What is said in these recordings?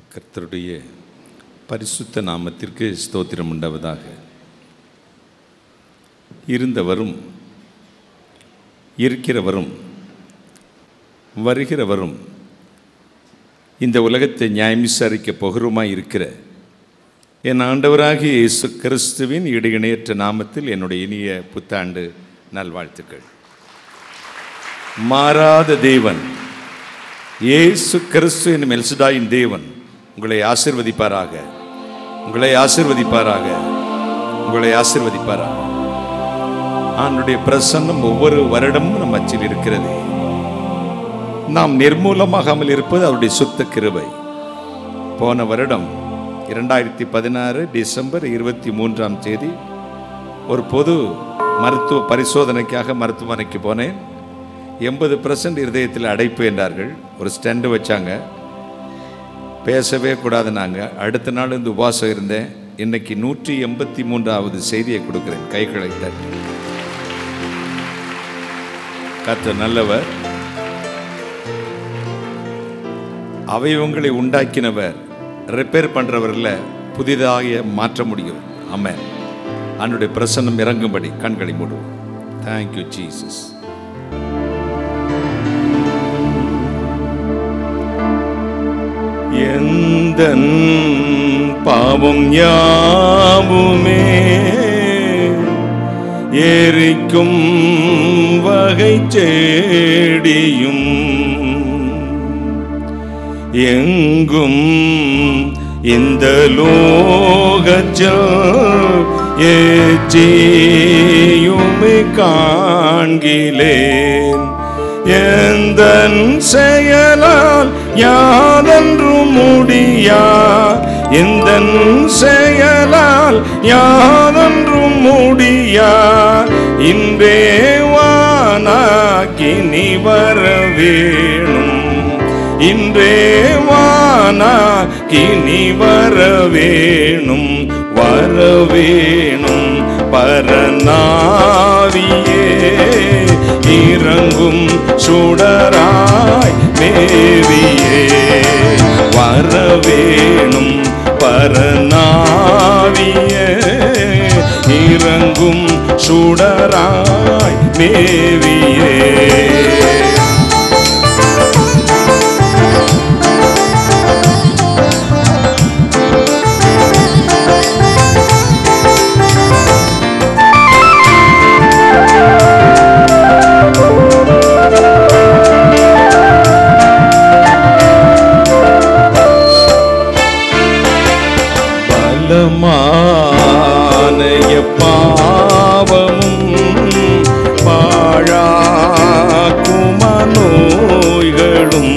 கர்த்தருடைய பரிசுத்த நாமத்திற்கு ஸ்தோத்திரம் உண்டாவதாக இருந்தவரும் இருக்கிறவரும் வருகிறவரும் இந்த உலகத்தை நியாயம் விசாரிக்க போகிறோமாய் இருக்கிற என் ஆண்டவராகிய இயேசு கிறிஸ்துவின் இடையிணையற்ற நாமத்தில் என்னுடைய இனிய புத்தாண்டு நல்வாழ்த்துக்கள் மாறாத தேவன் இயேசு கிறிஸ்து என்னும் எல்சுடாயின் தேவன் உங்களை ஆசிர்வதிப்பாராக உங்களை ஆசிர்வதிப்பாராக உங்களை ஆசிர்வதிப்பாராக ஆண்டுடைய பிரசன்னம் ஒவ்வொரு வருடமும் நம் அச்சில் இருக்கிறது நாம் நிர்மூலமாகாமல் இருப்பது அவருடைய சுத்த கிருபை போன வருடம் இரண்டாயிரத்தி பதினாறு டிசம்பர் இருபத்தி மூன்றாம் தேதி ஒரு பொது மருத்துவ பரிசோதனைக்காக மருத்துவமனைக்கு போனேன் எண்பது பர்சன்ட் இருதயத்தில் அடைப்பு என்றார்கள் ஒரு ஸ்டெண்டு வச்சாங்க பேசவே கூடாது நாங்கள் அடுத்த நாள் இந்த உபாசம் இருந்தேன் இன்னைக்கு நூற்றி எண்பத்தி மூன்றாவது செய்தியை கொடுக்குறேன் கைகளை தட்டி கத்த நல்லவர் அவயவங்களை உண்டாக்கினவர் ரிப்பேர் பண்றவர்ல புதிதாக மாற்ற முடியும் ஆமென் அவனுடைய பிரசன்னம் இறங்கும்படி கண்களை மூடுவோம் தேங்க்யூ ஜீசஸ் எந்த பாவம் யாவுமே எரிக்கும் வகை செடியும் எங்கும் இந்த லோகச்சல் ஏச்சியுமை காண்கிலேன் எந்த செயலால் யாதென்றும் முடியா எந்த செயலால் யாதென்றும் முடியா இன்றே வானாக்கினி வர வேணும் இன்றே வானா கினி வர வேணும் வர வேணும் பரநாவியே இறங்கும் சுடராய் மேவியே வர வேணும் பரநாவியே இறங்கும் சுடராய் மேவியே பலமானய பாவமும் பாழாக்கும நோய்களும்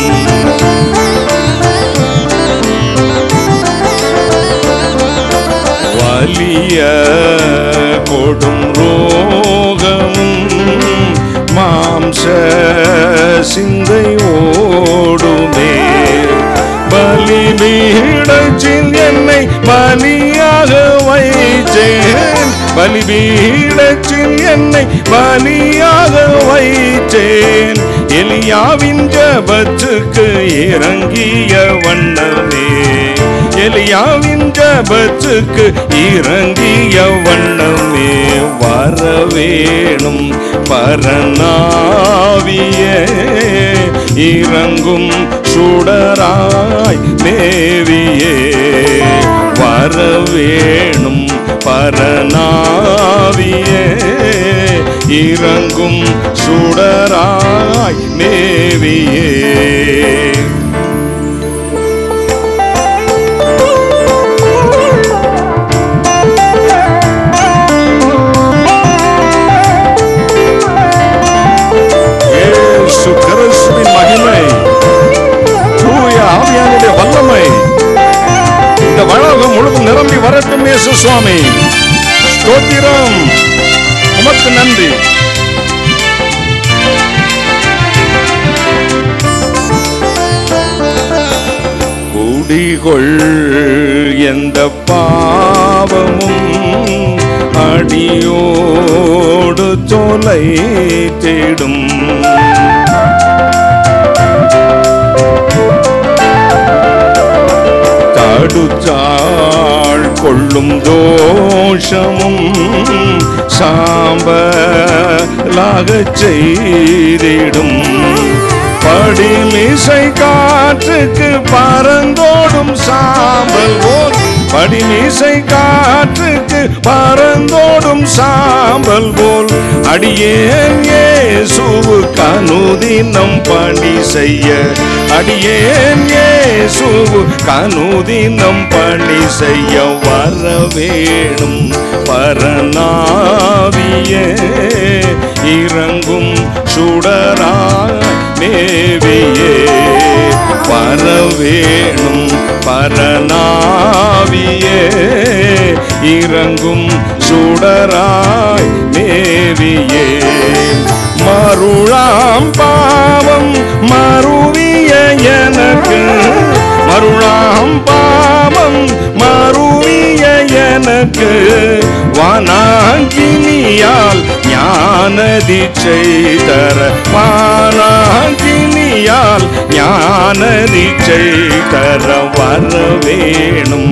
வலிய கொடும் ரோகமும் மாம்ச சிந்தை ஓடுமே பலிபீடச்சில் என்னை பலியாக வைத்தேன் பலிபீடச்சில் என்னை பலியாக வைத்தேன் எலியாவின் ஜபத்துக்கு இறங்கிய வண்ணமே எலியாவின் ஜபத்துக்கு இறங்கிய வண்ணமே வர வேணும் பரநாவியே இறங்கும் சுடராய் மேவியே வர வேணும் பரநாவியே இறங்கும் சுடராய் மேவியே இயேசு கிறிஸ்துவின் மகிமை தூய ஆவியானுடைய வல்லமை இந்த வளாகம் முழுவதும் நிரம்பி வரட்டும் இயேசு சுவாமி ஸ்தோத்திரம் உமக்கு நன்றி குடிகொள் எந்த பாவமும் அடியோடு தொலை தேடும் பரிசுத்தாள் கொள்ளும் தோஷமும் சாம்பலாகச் செய்திடும் படிமிசை காற்றுக்கு பறந்தோடும் சாம்பல் போல் படிமிசை காற்றுக்கு பறந்தோடும் சாம்பல் போல் அடியேன் இயேசுவுக்கு அனுதினம் பணி செய்ய அடியேன் இயேசுவுக்கு அனுதினம் பணி செய்ய வர வேணும் பரநாவியே இறங்கும் சுடராய் மேவியே வரவேணும் பரநாவியே இறங்கும் சுடராய் மேவியே மருளாம் பாவம் மருவிய எனக்கு மருளாம் பாவம் மருவிய எனக்கு வானாங்கினியால் ஞானதி செய்தர வானாங்கினியால் ஞானதி செய்தர வர வேணும்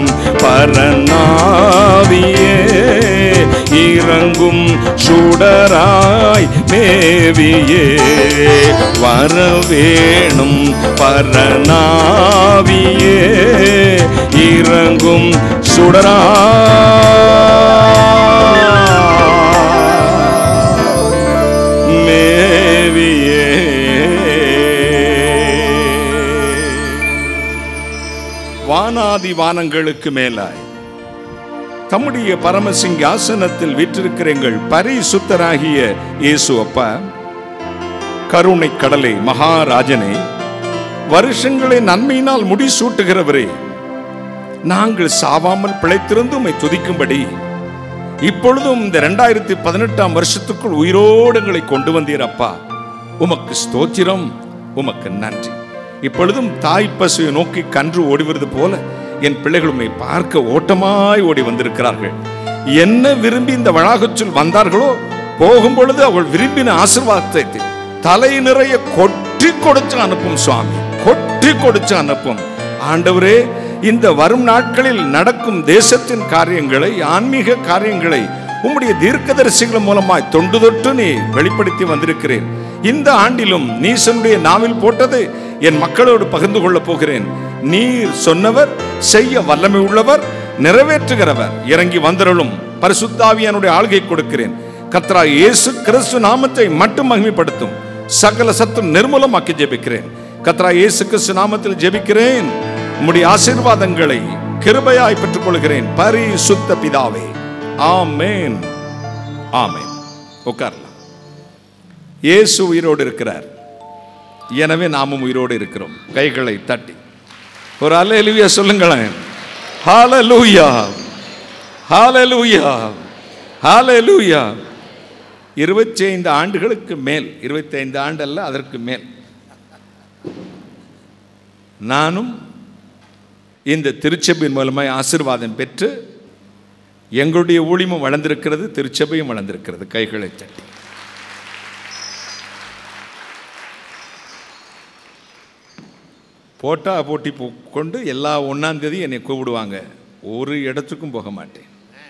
பரநாவியே இறங்கும் சுடராய் மேவியே வர வேணும் பரநாவியே இறங்கும் சுடராய் மேவியே வானாதி வானங்களுக்கு மேலாய் தம்முடைய பரமசிங்காசனத்தில் வீற்றிருக்கிற எங்கள் பரிசுத்தராகிய இயேசு அப்பா கருணை கடலை மகாராஜனே வருஷங்களை நன்மையினால் முடிசூட்டுகிறவரே நாங்கள் சாவாமல் பிழைத்திருந்து உம்மை துதிக்கும்படி இப்பொழுதும் இந்த ரெண்டாயிரத்தி பதினெட்டாம் வருஷத்துக்குள் உயிரோடு எங்களை கொண்டு வந்தீர் அப்பா உமக்கு ஸ்தோத்திரம் உமக்கு நன்றி இப்பொழுதும் தாய் பசுவை நோக்கி கன்று ஓடிவது போல என் பிள்ளைகள் உம்மை பார்க்க ஓட்டமாய் ஓடி வந்திருக்கிறார்கள் என்ன விரும்பி இந்த வளாகத்தில் வந்தார்களோ போகும் பொழுது அவள் விரும்பின ஆசீர்வாதத்தை தலை நிறைய கொட்டி கொடுத்து அனுப்பும் சுவாமி கொட்டி கொடுத்து அனுப்பும் ஆண்டவரே இந்த வரும் நாட்களில் நடக்கும் தேசத்தின் காரியங்களை ஆன்மீக காரியங்களை உம்முடைய தீர்க்கதரிசிகள் மூலமாய் தொண்டு தொட்டு நீ வெளிப்படுத்தி வந்திருக்கிறேன் இந்த ஆண்டிலும் நீசனுடைய நாவில் போட்டது என் மக்களோடு பகிர்ந்து கொள்ளப் போகிறேன் நீர் சொன்னவர் செய்ய வல்லமை உள்ளவர் நிறைவேற்றுகிறவர் இறங்கி வந்தருளும் பரிசுத்தாவியானுடைய ஆள்கை கொடுக்கிறேன் கத்ரா இயேசு கிறிஸ்து நாமத்தை மட்டும் மகிமைப்படுத்தும் சகல சத்தும் நிர்மூலமாக்கி ஜெபிக்கிறேன் கத்ரா இயேசு கிறிஸ்து நாமத்தில் ஜெபிக்கிறேன் உம்முடைய ஆசீர்வாதங்களை கிருபையாய் பெற்றுக் கொள்கிறேன் பரிசுத்த பிதாவே ஆமேன் ஆமேன் உட்காரலாம் இயேசு உயிரோடு இருக்கிறார் எனவே நாமும் உயிரோடு இருக்கிறோம் கைகளை தட்டி ஒரு அல்லேலூயா சொல்லுங்களேன் ஹalleluya ஹalleluya ஹalleluya இருபத்தி ஐந்து ஆண்டுகளுக்கு மேல் இருபத்தி ஐந்து ஆண்டு அல்ல அதற்கு மேல் நானும் இந்த திருச்சபையின் மூலமாய் ஆசீர்வாதம் பெற்று எங்களுடைய ஊழியமும் வளர்ந்திருக்கிறது திருச்சபையும் வளர்ந்திருக்கிறது கைகளை தட்டி போட்டா போட்டி போ- கொண்டு எல்லா ஒன்றாம் தேதி என்னை கூப்பிடுவாங்க ஒரு இடத்துக்கும் போக மாட்டேன்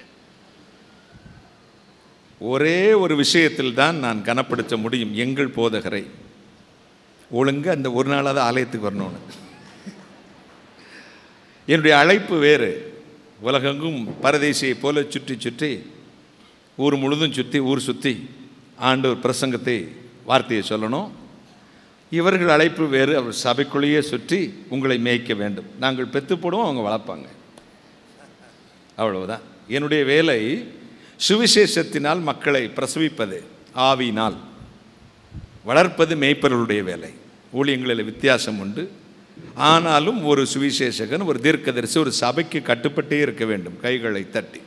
ஒரே ஒரு விஷயத்தில் தான் நான் கனப்படுத்த முடியும் எங்கள் போதகரை ஒழுங்கு அந்த ஒரு நாளாவது ஆலயத்துக்கு வரணும்னு என்னுடைய அழைப்பு வேறு உலகெங்கும் பரதேசியை போல சுற்றி சுற்றி ஊர் முழுதும் சுற்றி ஊர் சுற்றி ஆண்டவர் பிரசங்கத்தை வார்த்தையை சொல்லணும் இவர்கள் அழைப்பு வேறு அவர் சபைக்குள்ளேயே சுற்றி உங்களை மேய்க்க வேண்டும் நாங்கள் பெத்து போடுவோம் அவங்க வளர்ப்பாங்க அவ்வளவுதான் என்னுடைய வேலை சுவிசேஷத்தினால் மக்களை பிரசவிப்பது ஆவியினால் வளர்ப்பது மேய்ப்பவர்களுடைய வேலை ஊழியங்களில் வித்தியாசம் உண்டு ஆனாலும் ஒரு சுவிசேஷகன் ஒரு தீர்க்கதரிசி ஒரு சபைக்கு கட்டுப்பட்டே இருக்க வேண்டும் கைகளை தட்டி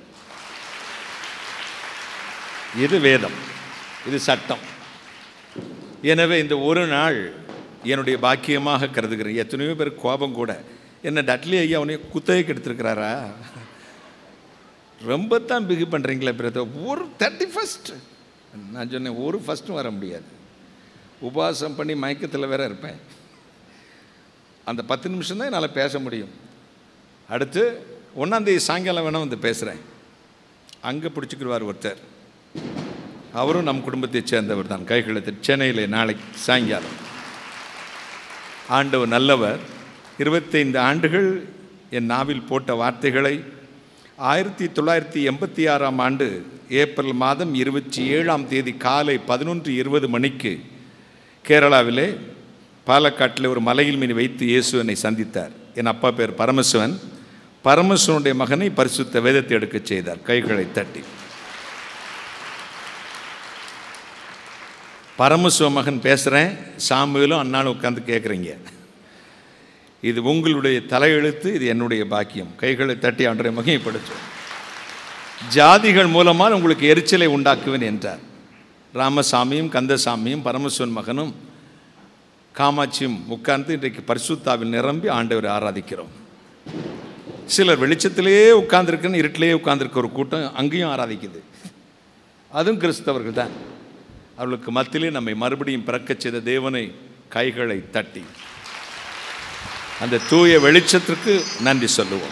இது வேதம் இது சட்டம் எனவே இந்த ஒரு நாள் என்னுடைய பாக்கியமாக கருதுகிறேன் எத்தனையோ பேர் கோபம் கூட என்ன டட்லி ஐயா உன்னைய குத்தகைக்கு எடுத்திருக்கிறாரா ரொம்ப தான் பிகு பண்ணுறீங்களே பிரதர் ஒரு தேர்ட்டி ஃபஸ்ட் நான் சொன்னேன் ஒரு ஃபஸ்ட்டும் வர முடியாது உபவாசம் பண்ணி மயக்கத்தில் வேற இருப்பேன் அந்த பத்து நிமிஷம் தான் என்னால் பேச முடியும் அடுத்து ஒன்றாந்தேதி சாயங்காலம் வேணால் வந்து பேசுகிறேன் அங்கே பிடிச்சிக்கிடுவார் ஒருத்தர் அவரும் நம் குடும்பத்தைச் சேர்ந்தவர் தான் கைகளத்து சென்னையில் நாளைக்கு சாயங்காலம் ஆண்டவர் நல்லவர் இருபத்தைந்து ஆண்டுகள் என் நாவில் போட்ட வார்த்தைகளை ஆயிரத்தி தொள்ளாயிரத்தி எண்பத்தி ஆறாம் ஆண்டு ஏப்ரல் மாதம் இருபத்தி ஏழாம் தேதி காலை பதினொன்று இருபது மணிக்கு கேரளாவிலே பாலக்காட்டில் ஒரு மலையில் மீன் வைத்து இயேசு என்னை சந்தித்தார் என் அப்பா பேர் பரமசிவன் பரமசிவனுடைய மகனை பரிசுத்த வேதத்தை எடுக்கச் செய்தார் கைகளை தட்டி பரமசிவ மகன் பேசுகிறேன் சாமுவேலும் அண்ணாலும் உட்காந்து கேட்குறீங்க இது உங்களுடைய தலையெழுத்து இது என்னுடைய பாக்கியம் கைகளை தட்டி அன்றைய மகிமைப்படுத்தும் ஜாதிகள் மூலமாக உங்களுக்கு எரிச்சலை உண்டாக்குவேன் என்றார் ராமசாமியும் கந்தசாமியும் பரமசிவன் மகனும் காமாட்சியும் உட்கார்ந்து இன்றைக்கு பரிசுத்தாவில் நிரம்பி ஆண்டவரை ஆராதிக்கிறோம் சிலர் வெளிச்சத்திலேயே உட்கார்ந்துருக்குன்னு இருட்டிலேயே உட்கார்ந்துருக்க ஒரு கூட்டம் அங்கேயும் ஆராதிக்குது அதுவும் கிறிஸ்தவர்கள் தான் அவர்களுக்கு மத்தியிலே நம்மை மறுபடியும் பிறக்கச் செய்த தேவனை கைகளை தட்டி அந்த தூய வெளிச்சத்திற்கு நன்றி சொல்லுவோம்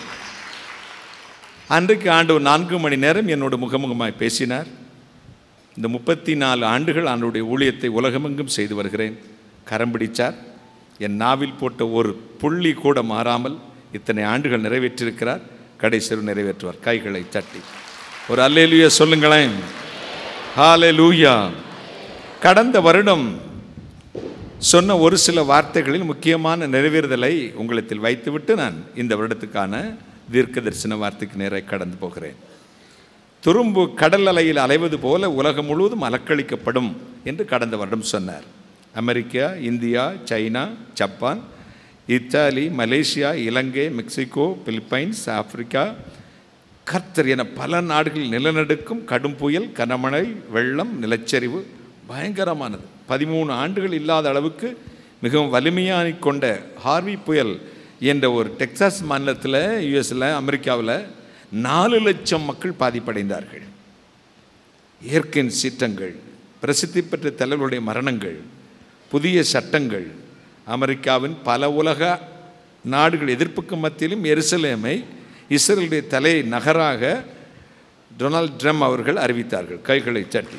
அன்றைக்கு ஆண்டவர் நான்கு மணி நேரம் என்னோட முகமுகமாய் பேசினார் இந்த முப்பத்தி நாலு ஆண்டுகள் ஆண்டுடைய ஊழியத்தை உலகமெங்கும் செய்து வருகிறேன் கரம் பிடிச்சார் என் நாவில் போட்ட ஒரு புள்ளி கூட மாறாமல் இத்தனை ஆண்டுகள் நிறைவேற்றியிருக்கிறார் கடைசியில் நிறைவேற்றுவார் கைகளை தட்டி ஒரு அல்லேலூயா சொல்லுங்களேன் ஹalleluya கடந்த வருடம் சொன்ன ஒரு சில வார்த்தைகளில் முக்கியமான நிறைவேறுதலை உங்களிடத்தில் வைத்துவிட்டு நான் இந்த வருடத்துக்கான தீர்க்க தரிசன வார்த்தைக்கு நேராக கடந்து போகிறேன் துரும்பு கடல் அலையில் அலைவது போல உலகம் முழுவதும் அலக்களிக்கப்படும் என்று கடந்த வருடம் சொன்னார் America India China Japan Italy Malaysia Ilangai Mexico Philippines Africa கர்த்தர் என பல நாடுகளில் நிலநடுக்கும் கடும் புயல் கனமழை வெள்ளம் நிலச்சரிவு பயங்கரமானது பதிமூணு ஆண்டுகள் இல்லாத அளவுக்கு மிகவும் வலிமையான கொண்ட ஹார்வி புயல் என்ற ஒரு டெக்சாஸ் மாநிலத்தில் யுஎஸில் அமெரிக்காவில் நாலு லட்சம் மக்கள் பாதிப்படைந்தார்கள் இயற்கையின் சீற்றங்கள் பிரசித்தி பெற்ற தலைவர்களுடைய மரணங்கள் புதிய சட்டங்கள் அமெரிக்காவின் பல உலக நாடுகள் எதிர்ப்புக்கு மத்தியிலும் எருசலேமை இஸ்ரேலுடைய தலை நகராக டொனால்ட் ட்ரம்ப் அவர்கள் அறிவித்தார்கள் கைகளை தட்டி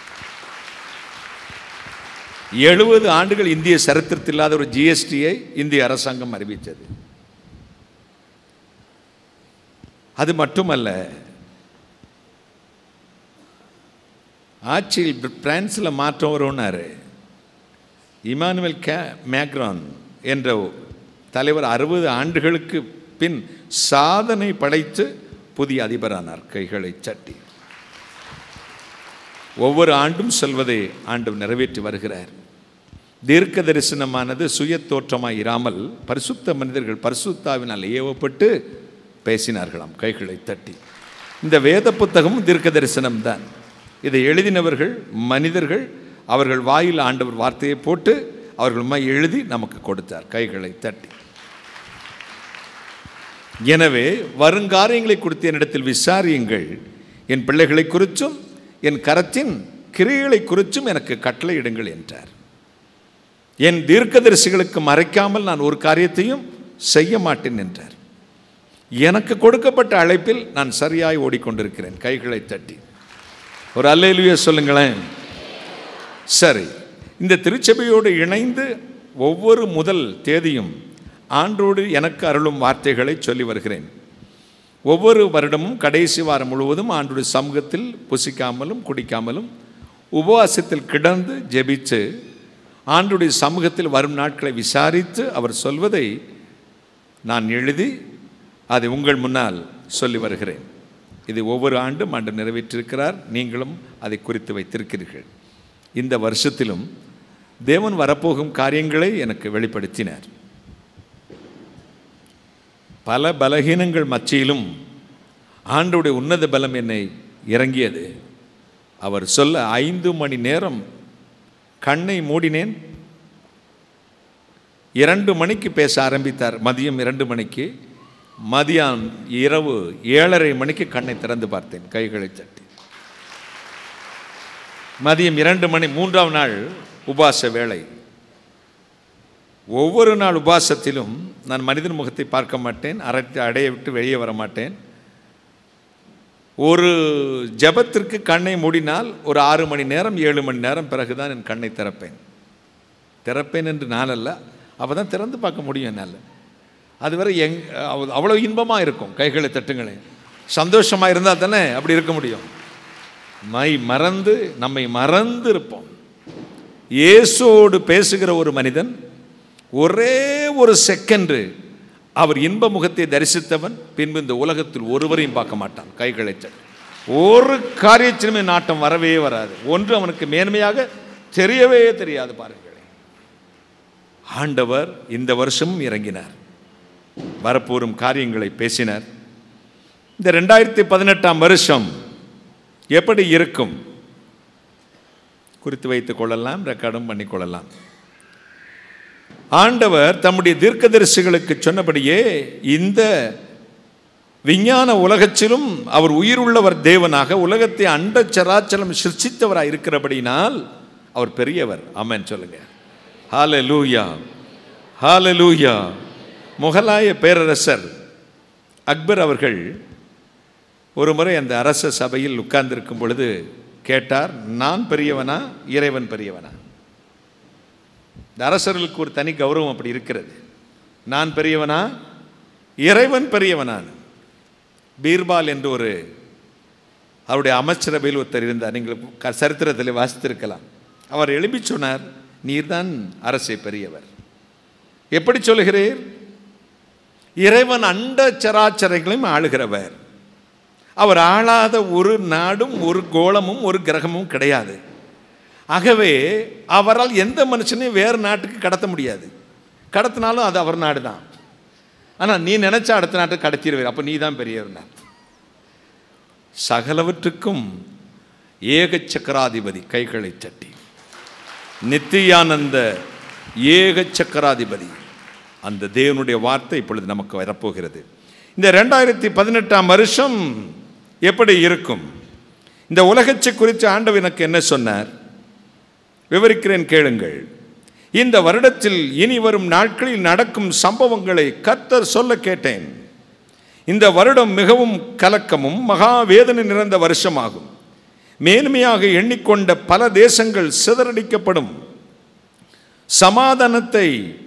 எழுபது ஆண்டுகள் இந்திய சரித்திரத்தில் இல்லாத ஒரு ஜிஎஸ்டியை இந்திய அரசாங்கம் அறிவித்தது அது மட்டுமல்ல ஆட்சியில் பிரான்ஸில் மாற்றம் வரும்னாரு இமானுவேல் கே மேக்ரான் என்ற தலைவர் அறுபது ஆண்டுகளுக்கு பின் சாதனை படைத்து புதிய அதிபரானார் கைகளை சட்டி ஒவ்வொரு ஆண்டும் சொல்வதை ஆண்டு நிறைவேற்றி வருகிறார் தீர்க்க தரிசனமானது சுய தோற்றமாய் இராமல் பரிசுத்த மனிதர்கள் பரிசுத்தாவினால் ஏவப்பட்டு பேசினார்களாம் கைகளை தட்டி இந்த வேத புத்தகமும் தீர்க்க தரிசனம் தான் இதை எழுதினவர்கள் மனிதர்கள் அவர்கள் வாயில் ஆண்டவர் வார்த்தையை போட்டு அவர்கள் எழுதி நமக்கு கொடுத்தார் கைகளை தட்டி எனவே வருங்காரியங்களை குறித்து என்னிடத்தில் விசாரியுங்கள் என் பிள்ளைகளை குறித்தும் என் கரத்தின் கிரியைகளை குறித்தும் எனக்கு கட்டளையிடுங்கள் என்றார் என் தீர்க்கதரிசிகளுக்கு மறைக்காமல் நான் ஒரு காரியத்தையும் செய்ய மாட்டேன் என்றார் எனக்கு கொடுக்கப்பட்ட அழைப்பில் நான் சரியாய் ஓடிக்கொண்டிருக்கிறேன் கைகளை தட்டி ஒரு அல்லேலுய சொல்லுங்களேன் சரி இந்த திருச்சபையோடு இணைந்து ஒவ்வொரு முதல் தேதியும் ஆண்டோடு எனக்கு அருளும் வார்த்தைகளை சொல்லி வருகிறேன் ஒவ்வொரு வருடமும் கடைசி வாரம் முழுவதும் ஆண்டுடைய சமூகத்தில் புசிக்காமலும் குடிக்காமலும் உபவாசத்தில் கிடந்து ஜெபித்து ஆண்டுடைய சமூகத்தில் வரும் நாட்களை விசாரித்து அவர் சொல்வதை நான் எழுதி அதை உங்கள் முன்னால் சொல்லி வருகிறேன் இது ஒவ்வொரு ஆண்டும் ஆண்டு நிறைவேற்றிருக்கிறார் நீங்களும் அதை குறித்து வைத்திருக்கிறீர்கள் இந்த வருஷத்திலும் தேவன் வரப்போகும் காரியங்களை எனக்கு வெளிப்படுத்தினார் பல பலகீனங்கள் மத்தியிலும் ஆண்டுடைய உன்னத பலம் என்னை இறங்கியது அவர் சொல்ல ஐந்து மணி நேரம் கண்ணை மூடினேன் இரண்டு மணிக்கு பேச ஆரம்பித்தார் மதியம் இரண்டு மணிக்கு மதியம் இரவு ஏழரை மணிக்கு கண்ணை திறந்து பார்த்தேன் கைகளை தட்டி மதியம் இரண்டு மணி மூன்றாம் நாள் உபாச வேளை ஒவ்வொரு நாள் உபாசத்திலும் நான் மனிதன் முகத்தை பார்க்க மாட்டேன் அரைத்து அடைய விட்டு வெளியே வர மாட்டேன் ஒரு ஜெபத்திற்கு கண்ணை மூடினால் ஒரு ஆறு மணி நேரம் ஏழு மணி நேரம் பிறகுதான் என் கண்ணை திறப்பேன் திறப்பேன் என்று நான் அல்ல அப்போ தான் திறந்து பார்க்க முடியும் என்னால் அதுவரை எங் அவ்- அவ்வளோ இன்பமாக இருக்கும் கைகளை தட்டுங்களே சந்தோஷமாக இருந்தால் தானே அப்படி இருக்க முடியும் மை மறந்து நம்மை மறந்து இருப்போம் இயேசுவோடு பேசுகிற ஒரு மனிதன் ஒரே ஒரு செகண்டு அவர் இன்ப முகத்தை தரிசித்தவன் பின்பு இந்த உலகத்தில் ஒருவரையும் பார்க்க மாட்டான் கைகளை தட்டி ஒரு காரியத்திலுமே நாட்டம் வரவே வராது ஒன்று அவனுக்கு மேன்மையாக தெரியவே தெரியாது பாருங்களேன் ஆண்டவர் இந்த வருஷமும் இறங்கினார் வரப்போரும் காரியங்களை பேசினார் இந்த ரெண்டாயிரத்தி பதினெட்டாம் வருஷம் எப்படி இருக்கும் குறித்து வைத்துக் கொள்ளலாம் ரெக்கார்டும் பண்ணிக்கொள்ளலாம் ஆண்டவர் தம்முடைய தீர்க்கதரிசிகளுக்கு சொன்னபடியே இந்த விஞ்ஞான உலகத்திலும் அவர் உயிருள்ளவர் தேவனாக உலகத்தை அண்ட சராச்சரம் சிருஷ்டித்தவராக இருக்கிறபடினால் அவர் பெரியவர் ஆமென் சொல்லுங்க ஹalleluya ஹalleluya முகலாய பேரரசர் அக்பர் அவர்கள் ஒரு முறை அந்த அரச சபையில் உட்கார்ந்திருக்கும் பொழுது கேட்டார் நான் பெரியவனா இறைவன் பெரியவனா இந்த அரசர்களுக்கு ஒரு தனி கௌரவம் அப்படி இருக்கிறது நான் பெரியவனா இறைவன் பெரியவனான் பீர்பால் என்று ஒரு அவருடைய அமைச்சரவையில் ஒருத்தர் இருந்தார் நீங்கள் க- சரித்திரத்தில் வாசித்திருக்கலாம் அவர் எழுப்பி சொன்னார் நீர்தான் அரசை பெரியவர் எப்படி சொல்லுகிறீர் இறைவன் அண்ட சராச்சரங்களையும் ஆளுகிறவர் அவர் ஆளாத ஒரு நாடும் ஒரு கோளமும் ஒரு கிரகமும் கிடையாது ஆகவே அவரால் எந்த மனுஷனையும் வேறு நாட்டுக்கு கடத்த முடியாது கடத்தினாலும் அது அவர் நாடு தான் ஆனால் நீ நினைச்சா அடுத்த நாட்டுக்கு கடத்திடுவார் அப்போ நீ தான் பெரியவர்னா சகலவற்றுக்கும் ஏக சக்கராதிபதி கைகளை தட்டி நித்தியானந்த ஏக சக்கராதிபதி அந்த தேவனுடைய வார்த்தை இப்பொழுது நமக்கு வரப்போகிறது இந்த ரெண்டாயிரத்தி பதினெட்டாம் வருஷம் எப்படி இருக்கும் இந்த உலகத்தை குறித்து ஆண்டவர் எனக்கு என்ன சொன்னார் விவரிக்கிறேன் கேளுங்கள் இந்த வருடத்தில் இனி வரும் நாட்களில் நடக்கும் சம்பவங்களை கர்த்தர் சொல்ல கேட்டேன் இந்த வருடம் மிகவும் கலக்கமும் மகா வேதனை நிறைந்த வருஷமாகும் மேன்மையாக எண்ணிக்கொண்ட பல தேசங்கள் சிதறடிக்கப்படும் சமாதானத்தை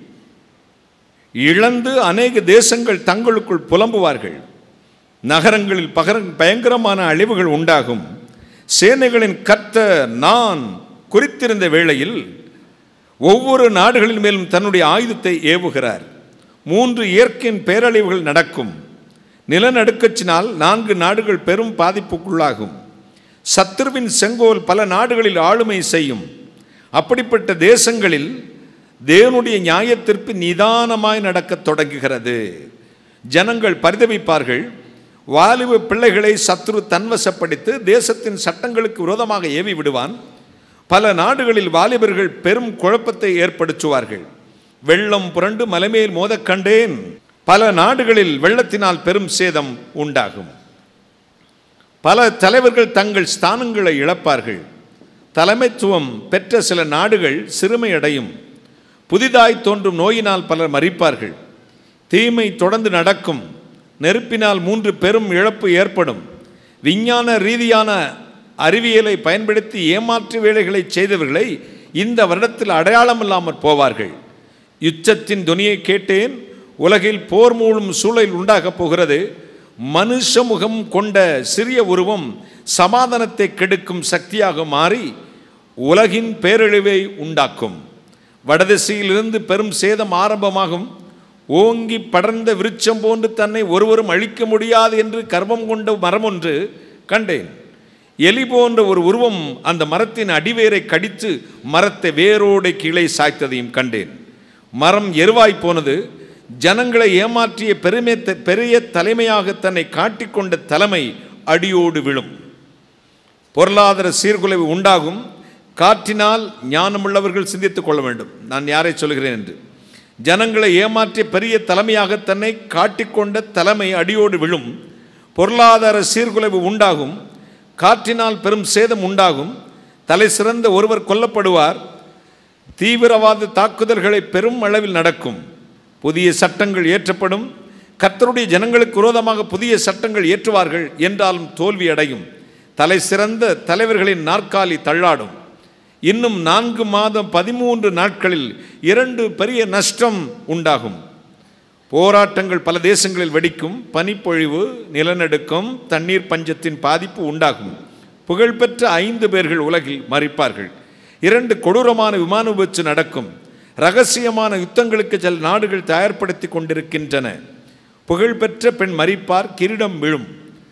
இழந்து அநேக தேசங்கள் தங்களுக்குள் புலம்புவார்கள் நகரங்களில் பகர பயங்கரமான அழிவுகள் உண்டாகும் சேனைகளின் கர்த்த நான் குறித்திருந்த வேளையில் ஒவ்வொரு நாடுகளின் மேலும் தன்னுடைய ஆயுதத்தை ஏவுகிறார் மூன்று இயற்கையின் பேரழிவுகள் நடக்கும் நிலநடுக்கச்சினால் நான்கு நாடுகள் பெரும் பாதிப்புக்குள்ளாகும் சத்துருவின் செங்கோல் பல நாடுகளில் ஆளுமை செய்யும் அப்படிப்பட்ட தேசங்களில் தேவனுடைய நியாயத்திற்கு நிதானமாய் நடக்கத் தொடங்குகிறது ஜனங்கள் பரிதவிப்பார்கள் வாலிப பிள்ளைகளை சத்ரு தன்வசப்படுத்தி தேசத்தின் சட்டங்களுக்கு விரோதமாக ஏவி விடுவான் பல நாடுகளில் வாலிபர்கள் பெரும் குழப்பத்தை ஏற்படுத்துவார்கள் வெள்ளம் புரண்டு மலைமேல் மோதக் கண்டேன் பல நாடுகளில் வெள்ளத்தினால் பெரும் சேதம் உண்டாகும் பல தலைவர்கள் தங்கள் ஸ்தானங்களை இழப்பார்கள் தலைமைத்துவம் பெற்ற சில நாடுகள் சிறுமையடையும் புதிதாய் தோன்றும் நோயினால் பலர் மறிப்பார்கள் தீமை தொடர்ந்து நடக்கும் நெருப்பினால் மூன்று பெரும் இழப்பு ஏற்படும் விஞ்ஞான ரீதியான அறிவியலை பயன்படுத்தி ஏமாற்று வேலைகளை செய்தவர்களை இந்த வருடத்தில் அடையாளம் இல்லாமற் போவார்கள் யுத்தத்தின் துணியை கேட்டேன் உலகில் போர் மூலம் சூழல் உண்டாகப் போகிறது மனுஷ முகம் கொண்ட சிறிய உருவம் சமாதானத்தை கெடுக்கும் சக்தியாக மாறி உலகின் பேரழிவை உண்டாக்கும் வடதிசையிலிருந்து பெரும் சேதம் ஆரம்பமாகும் ஓங்கி படர்ந்த விருட்சம் போன்று தன்னை ஒருவரும் அழிக்க முடியாது என்று கர்வம் கொண்ட மரம் ஒன்று கண்டேன் எலி போன்ற ஒரு உருவம் அந்த மரத்தின் அடிவேரை கடித்து மரத்தை வேரோடு கீழே சாய்த்ததையும் கண்டேன் மரம் எருவாய் போனது ஜனங்களை ஏமாற்றிய பெருமை பெரிய தலைமையாக தன்னை காட்டிக்கொண்ட தலைமை அடியோடு விழும் பொருளாதார சீர்குலைவு உண்டாகும் காற்றினால் ஞானமுள்ளவர்கள் சிந்தித்துக் கொள்ள வேண்டும் நான் யாரை சொல்கிறேன் என்று ஜனங்களை ஏமாற்றிய பெரிய தலைமையாக தன்னை காட்டிக்கொண்ட தலைமை அடியோடு விழும் பொருளாதார சீர்குலைவு உண்டாகும் காற்றினால் பெரும் சேதம் உண்டாகும் தலை சிறந்த ஒருவர் கொல்லப்படுவார் தீவிரவாத தாக்குதல்களை பெரும் அளவில் நடக்கும் புதிய சட்டங்கள் இயற்றப்படும் கர்த்தருடைய ஜனங்களுக்கு விரோதமாக புதிய சட்டங்கள் இயற்றுவார்கள் என்றாலும் தோல்வி அடையும் தலை சிறந்த தலைவர்களின் நாற்காலி தள்ளாடும் இன்னும் நான்கு மாதம் பதிமூன்று நாட்களில் இரண்டு பெரிய நஷ்டம் உண்டாகும் போராட்டங்கள் பல தேசங்களில் வெடிக்கும் பனிப்பொழிவு நிலநடுக்கம் தண்ணீர் பஞ்சத்தின் பாதிப்பு உண்டாகும் புகழ்பெற்ற ஐந்து பேர்கள் உலகில் மறிப்பார்கள் இரண்டு கொடூரமான விமான விபத்து நடக்கும் ரகசியமான யுத்தங்களுக்கு சில நாடுகள் தயார்படுத்தி கொண்டிருக்கின்றன புகழ்பெற்ற பெண் மறிப்பார் கிரீடம் விழும்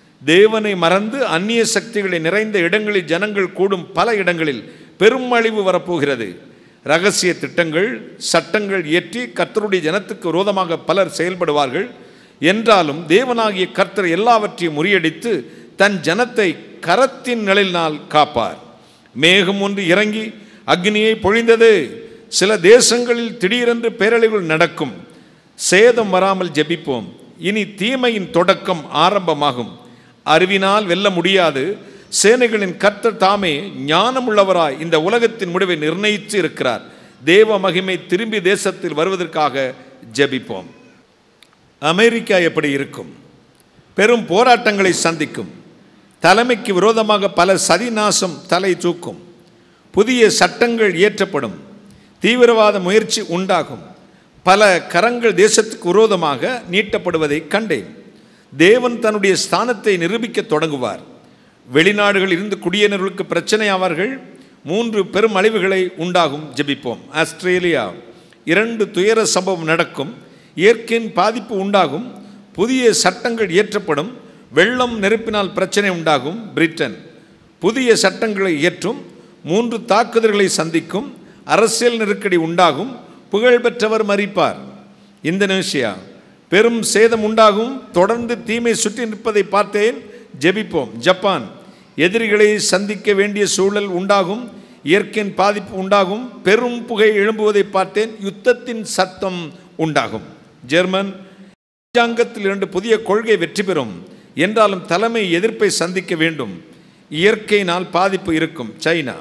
தேவனை மறந்து அந்நிய சக்திகளை நிறைந்த இடங்களில் ஜனங்கள் கூடும் பல இடங்களில் பெரும் அழிவு வரப்போகிறது ரகசிய திட்டங்கள் சட்டங்கள் இயற்றி கர்த்தருடைய ஜனத்துக்கு விரோதமாக பலர் செயல்படுவார்கள் என்றாலும் தேவனாகிய கர்த்தர் எல்லாவற்றையும் முறியடித்து தன் ஜனத்தை கரத்தின் நிழலினால் காப்பார் மேகம் ஒன்று இறங்கி அக்னியை பொழிந்தது சில தேசங்களில் திடீரென்று பேரழிவுகள் நடக்கும் சேதம் வராமல் ஜெபிப்போம் இனி தீமையின் தொடக்கம் ஆரம்பமாகும் அறிவினால் வெல்ல முடியாது சேனைகளின் கர்த்தர் தாமே ஞானமுள்ளவராய் இந்த உலகத்தின் முடிவை நிர்ணயித்து இருக்கிறார் தேவ மகிமை திரும்பி தேசத்தில் வருவதற்காக ஜெபிப்போம் அமெரிக்கா எப்படி இருக்கும் பெரும் போராட்டங்களை சந்திக்கும் தலைமைக்கு விரோதமாக பல சதி நாசம் தலை தூக்கும் புதிய சட்டங்கள் இயற்றப்படும் தீவிரவாத முயற்சி உண்டாகும் பல கரங்கள் தேசத்துக்கு விரோதமாக நீட்டப்படுவதை கண்டேன் தேவன் தன்னுடைய ஸ்தானத்தை நிரூபிக்க தொடங்குவார் வெளிநாடுகளில் இருந்து குடியினர்களுக்கு பிரச்சனை ஆவார்கள் மூன்று பெரும் அழிவுகளை உண்டாகும் ஜெபிப்போம் ஆஸ்திரேலியா இரண்டு துயர சம்பவம் நடக்கும் இயற்கையின் பாதிப்பு உண்டாகும் புதிய சட்டங்கள் இயற்றப்படும் வெள்ளம் நெருப்பினால் பிரச்சனை உண்டாகும் பிரிட்டன் புதிய சட்டங்களை இயற்றும் மூன்று தாக்குதல்களை சந்திக்கும் அரசியல் நெருக்கடி உண்டாகும் புகழ்பெற்றவர் மறிப்பார் இந்தோனேஷியா பெரும் சேதம் உண்டாகும் தொடர்ந்து தீமை சுற்றி நிற்பதை பார்த்தேன் ஜெபிப்போம் ஜப்பான் எதிரிகளை சந்திக்க வேண்டிய சூழல் உண்டாகும் இயற்கையின் பாதிப்பு உண்டாகும் பெரும் புகை எழும்புவதை பார்த்தேன் யுத்தத்தின் சத்தம் உண்டாகும் ஜெர்மன் ராஜாங்கத்தில் இரண்டு புதிய கொள்கை வெற்றி பெறும் என்றாலும் தலைமை எதிர்ப்பை சந்திக்க வேண்டும் இயற்கையினால் பாதிப்பு இருக்கும் சைனா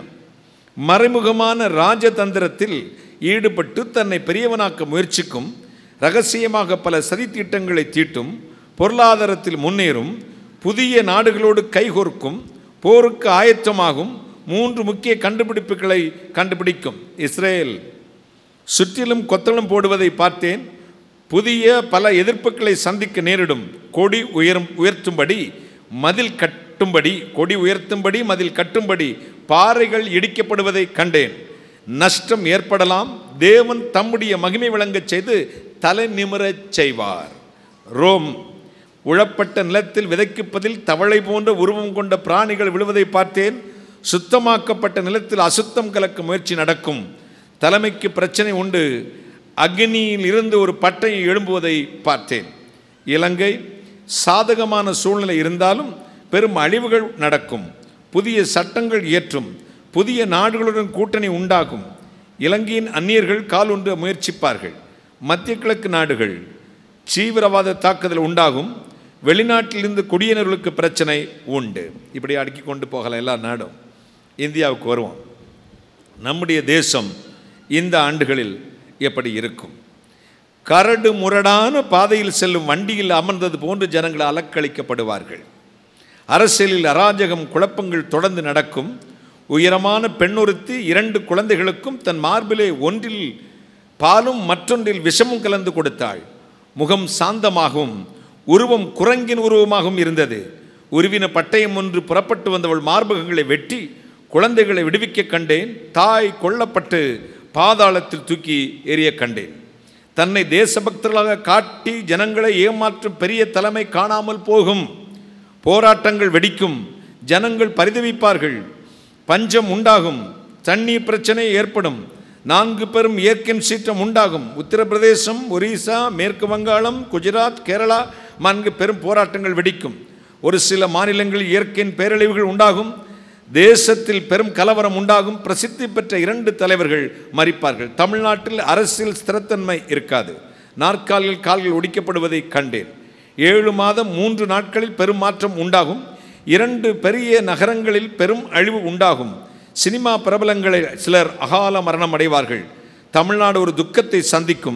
மறைமுகமான ராஜதந்திரத்தில் ஈடுபட்டு தன்னை பெரியவனாக்க முயற்சிக்கும் ரகசியமாக பல சதித்திட்டங்களை தீட்டும் பொருளாதாரத்தில் முன்னேறும் புதிய நாடுகளோடு கைகோர்க்கும் போருக்கு ஆயத்தமாகும் மூன்று முக்கிய கண்டுபிடிப்புகளை கண்டுபிடிக்கும் இஸ்ரேல் சுற்றிலும் கொத்தளம் போடுவதை பார்த்தேன் புதிய பல எதிர்ப்புகளை சந்திக்க நேரிடும் கொடி உயரும் உயர்த்தும்படி மதில் கட்டும்படி கொடி உயர்த்தும்படி மதில் கட்டும்படி பாறைகள் இடிக்கப்படுவதை கண்டேன் நஷ்டம் ஏற்படலாம் தேவன் தம்முடைய மகிமை விளங்கச் செய்து தலை நிமிரச் செய்வார் ரோம் உழப்பட்ட நிலத்தில் விதைக்குப்பதில் தவளை போன்ற உருவம் கொண்ட பிராணிகள் விழுவதை பார்த்தேன் சுத்தமாக்கப்பட்ட நிலத்தில் அசுத்தம் கலக்க முயற்சி நடக்கும் தலைமைக்கு பிரச்சனை உண்டு அக்னியில் இருந்து ஒரு பட்டை எழும்புவதை பார்த்தேன் இலங்கை சாதகமான சூழ்நிலை இருந்தாலும் பெரும் அழிவுகள் நடக்கும் புதிய சட்டங்கள் இயற்றும் புதிய நாடுகளுடன் கூட்டணி உண்டாகும் இலங்கையின் அந்நியர்கள் கால் ஒன்று முயற்சிப்பார்கள் மத்திய கிழக்கு நாடுகள் தீவிரவாத தாக்குதல் உண்டாகும் வெளிநாட்டிலிருந்து குடியினர்களுக்கு பிரச்சனை உண்டு இப்படி அடுக்கி கொண்டு போகலாம் எல்லா நாடும் இந்தியாவுக்கு வருவோம் நம்முடைய தேசம் இந்த ஆண்டுகளில் எப்படி இருக்கும் கரடு முரடான பாதையில் செல்லும் வண்டியில் அமர்ந்தது போன்று ஜனங்கள் அலக்களிக்கப்படுவார்கள் அரசியலில் அராஜகம் குழப்பங்கள் தொடர்ந்து நடக்கும் உயரமான பெண்ணொருத்தி இரண்டு குழந்தைகளுக்கும் தன் மார்பிலே ஒன்றில் பாலும் மற்றொன்றில் விஷமும் கலந்து கொடுத்தாள் முகம் சாந்தமாகவும் உருவம் குரங்கின் உருவமாகவும் இருந்தது உருவின பட்டயம் ஒன்று புறப்பட்டு வந்தவள் மார்பகங்களை வெட்டி குழந்தைகளை விடுவிக்க கண்டேன் தாய் கொல்லப்பட்டு பாதாளத்தில் தூக்கி எறிய கண்டேன் தன்னை தேசபக்தர்களாக காட்டி ஜனங்களை ஏமாற்றும் பெரிய தலைமை காணாமல் போகும் போராட்டங்கள் வெடிக்கும் ஜனங்கள் பரிதவிப்பார்கள் பஞ்சம் உண்டாகும் தண்ணீர் பிரச்சனை ஏற்படும் நான்கு பெரும் இயற்கையின் சீற்றம் உண்டாகும் உத்தரப்பிரதேசம் ஒரிசா மேற்கு வங்காளம் குஜராத் கேரளா நான்கு பெரும் போராட்டங்கள் வெடிக்கும் ஒரு சில மாநிலங்களில் இயற்கையின் பேரழிவுகள் உண்டாகும் தேசத்தில் பெரும் கலவரம் உண்டாகும் பிரசித்தி பெற்ற இரண்டு தலைவர்கள் மறிப்பார்கள் தமிழ்நாட்டில் அரசியல் ஸ்திரத்தன்மை இருக்காது நாற்காலில் கால்கள் ஒடிக்கப்படுவதை கண்டேன் ஏழு மாதம் மூன்று நாட்களில் பெரும் மாற்றம் உண்டாகும் இரண்டு பெரிய நகரங்களில் பெரும் அழிவு உண்டாகும் சினிமா பிரபலங்களை சிலர் அகால மரணம் அடைவார்கள் தமிழ்நாடு ஒரு துக்கத்தை சந்திக்கும்